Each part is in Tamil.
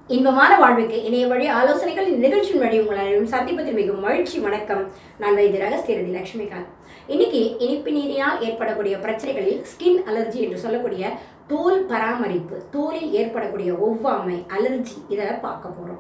இன்பமான வாழ்வுக்கு இணைய வழி ஆலோசனைகள் இந்த நிகழ்ச்சியின் வழி உங்கள் அனைவரும் சந்திப்பதில் மிகவும் மகிழ்ச்சி வணக்கம் நான் வைத்திய ரகஸ்திரதி லட்சுமிகாந்த் இன்னைக்கு இனிப்பு நீரினால் ஏற்படக்கூடிய பிரச்சனைகளில் ஸ்கின் அலர்ஜி என்று சொல்லக்கூடிய தோல் பராமரிப்பு தோலில் ஏற்படக்கூடிய ஒவ்வாமை அலர்ஜி இதை பார்க்க போகிறோம்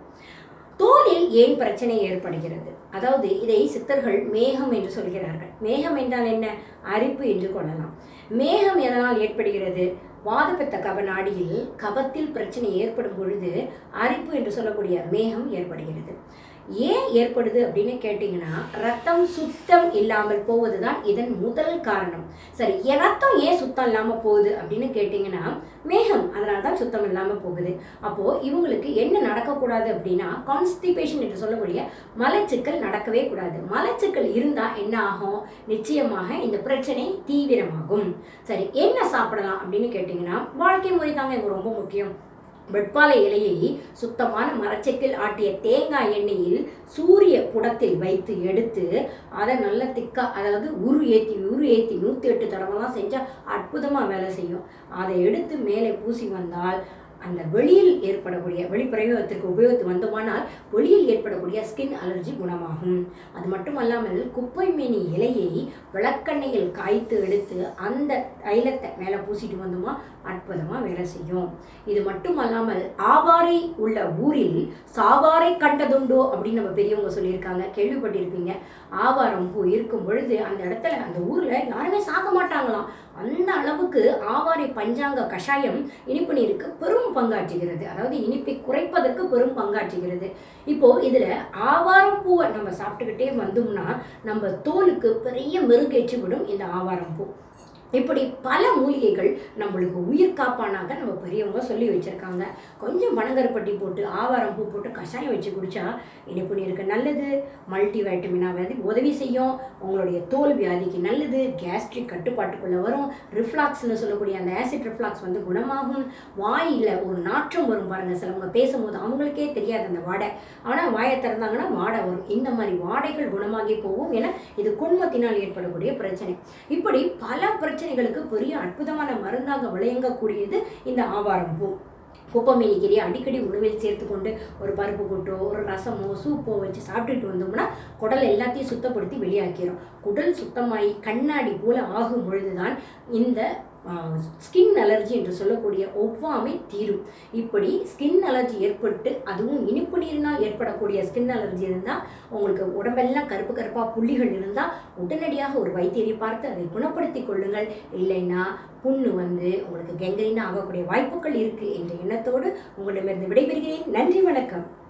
தோலில் ஏன் பிரச்சனை ஏற்படுகிறது அதாவது இதை சித்தர்கள் மேகம் என்று சொல்கிறார்கள் மேகம் என்றால் என்ன அரிப்பு என்று கொள்ளலாம் மேகம் எதனால் ஏற்படுகிறது வாதப்பித்த கப நாடியில் கபத்தில் பிரச்சனை ஏற்படும் பொழுது அரிப்பு என்று சொல்லக்கூடிய மேகம் ஏற்படுகிறது ஏன் ஏற்படுது அப்படின்னு கேட்டிங்கன்னா ரத்தம் சுத்தம் இல்லாமல் போவது தான் இதன் முதல் காரணம் சரி என் ரத்தம் ஏன் சுத்தம் இல்லாமல் போகுது அப்படின்னு கேட்டிங்கன்னா மேகம் அதனால தான் சுத்தம் இல்லாமல் போகுது அப்போது இவங்களுக்கு என்ன நடக்கக்கூடாது அப்படின்னா கான்ஸ்டிபேஷன் என்று சொல்லக்கூடிய மலச்சிக்கல் நடக்கவே கூடாது மலச்சிக்கல் இருந்தால் என்ன ஆகும் நிச்சயமாக இந்த பிரச்சனை தீவிரமாகும் சரி என்ன சாப்பிடலாம் அப்படின்னு கேட்டிங்கன்னா வாழ்க்கை முறை தாங்க இங்க ரொம்ப முக்கியம் வெட்பாலை இலையை சுத்தமான மரச்செக்கில் ஆட்டிய தேங்காய் எண்ணெயில் சூரிய புடத்தில் வைத்து எடுத்து அதை நல்ல திக்கா அதாவது உரு ஏற்றி உரு ஏற்றி நூற்றி எட்டு தடவைலாம் செஞ்சால் அற்புதமாக வேலை செய்யும் அதை எடுத்து மேலே பூசி வந்தால் அந்த வெளியில் ஏற்படக்கூடிய வெளிப்பிரயோகத்திற்கு உபயோகித்து வந்தோமானால் வெளியில் ஏற்படக்கூடிய ஸ்கின் அலர்ஜி குணமாகும் அது மட்டுமல்லாமல் குப்பை மேனி இலையை விளக்கெண்ணெயில் காய்த்து எடுத்து அந்த தைலத்தை மேலே பூசிட்டு வந்தோமா அற்புதமாக வேலை செய்யும் இது மட்டுமல்லாமல் ஆவாரை உள்ள ஊரில் சாவாரை கண்டதுண்டோ அப்படின்னு நம்ம பெரியவங்க சொல்லியிருக்காங்க கேள்விப்பட்டிருப்பீங்க ஆவாரம் பூ இருக்கும் பொழுது அந்த இடத்துல அந்த ஊரில் யாருமே சாக மாட்டாங்களாம் அந்த அளவுக்கு ஆவாரை பஞ்சாங்க கஷாயம் இனிப்பு நீருக்கு பெரும் பங்காற்றுகிறது அதாவது இனிப்பை குறைப்பதற்கு பெரும் பங்காற்றுகிறது இப்போ இதுல ஆவாரம் பூவை நம்ம சாப்பிட்டுக்கிட்டே வந்தோம்னா நம்ம தோலுக்கு பெரிய மெருகேற்றி விடும் இந்த ஆவாரம் பூ இப்படி பல மூலிகைகள் நம்மளுக்கு உயிர் காப்பானாக நம்ம பெரியவங்க சொல்லி வச்சுருக்காங்க கொஞ்சம் பனங்கருப்பட்டி போட்டு ஆவாரம் பூ போட்டு கஷாயம் வச்சு குடித்தா இனிப்பு நீருக்கு நல்லது மல்டி வைட்டமினா வியாதி உதவி செய்யும் உங்களுடைய தோல் வியாதிக்கு நல்லது கேஸ்ட்ரிக் கட்டுப்பாட்டுக்குள்ளே வரும் ரிஃப்ளாக்ஸ்னு சொல்லக்கூடிய அந்த ஆசிட் ரிஃப்ளாக்ஸ் வந்து குணமாகும் வாயில் ஒரு நாற்றம் வரும் பாருங்கள் சிலவங்க பேசும்போது அவங்களுக்கே தெரியாது அந்த வாடை ஆனால் வாயை திறந்தாங்கன்னா வாடை வரும் இந்த மாதிரி வாடைகள் குணமாகி போகும் ஏன்னா இது குண்மத்தினால் ஏற்படக்கூடிய பிரச்சனை இப்படி பல பிரச்சனைகளுக்கு பெரிய அற்புதமான மருந்தாக விளங்கக்கூடியது இந்த ஆவாரம் பூ குப்பமேனி கீரையை அடிக்கடி உணவில் சேர்த்துக்கொண்டு ஒரு பருப்பு கூட்டோ ஒரு ரசமோ சூப்போ வச்சு சாப்பிட்டுட்டு வந்தோம்னா குடல் எல்லாத்தையும் சுத்தப்படுத்தி வெளியாக்கிறோம் குடல் சுத்தமாகி கண்ணாடி போல ஆகும் பொழுதுதான் இந்த ஸ்கின் அலர்ஜி என்று சொல்லக்கூடிய ஒவ்வாமை தீரும் இப்படி ஸ்கின் அலர்ஜி ஏற்பட்டு அதுவும் இனிப்பு நீரினால் ஏற்படக்கூடிய ஸ்கின் அலர்ஜி இருந்தால் உங்களுக்கு உடம்பெல்லாம் கருப்பு கருப்பாக புள்ளிகள் இருந்தால் உடனடியாக ஒரு வைத்தியரை பார்த்து அதை குணப்படுத்தி கொள்ளுங்கள் இல்லைன்னா புண்ணு வந்து உங்களுக்கு கெங்கரின்னு ஆகக்கூடிய வாய்ப்புகள் இருக்குது என்ற எண்ணத்தோடு உங்களிடமிருந்து விடைபெறுகிறேன் நன்றி வணக்கம்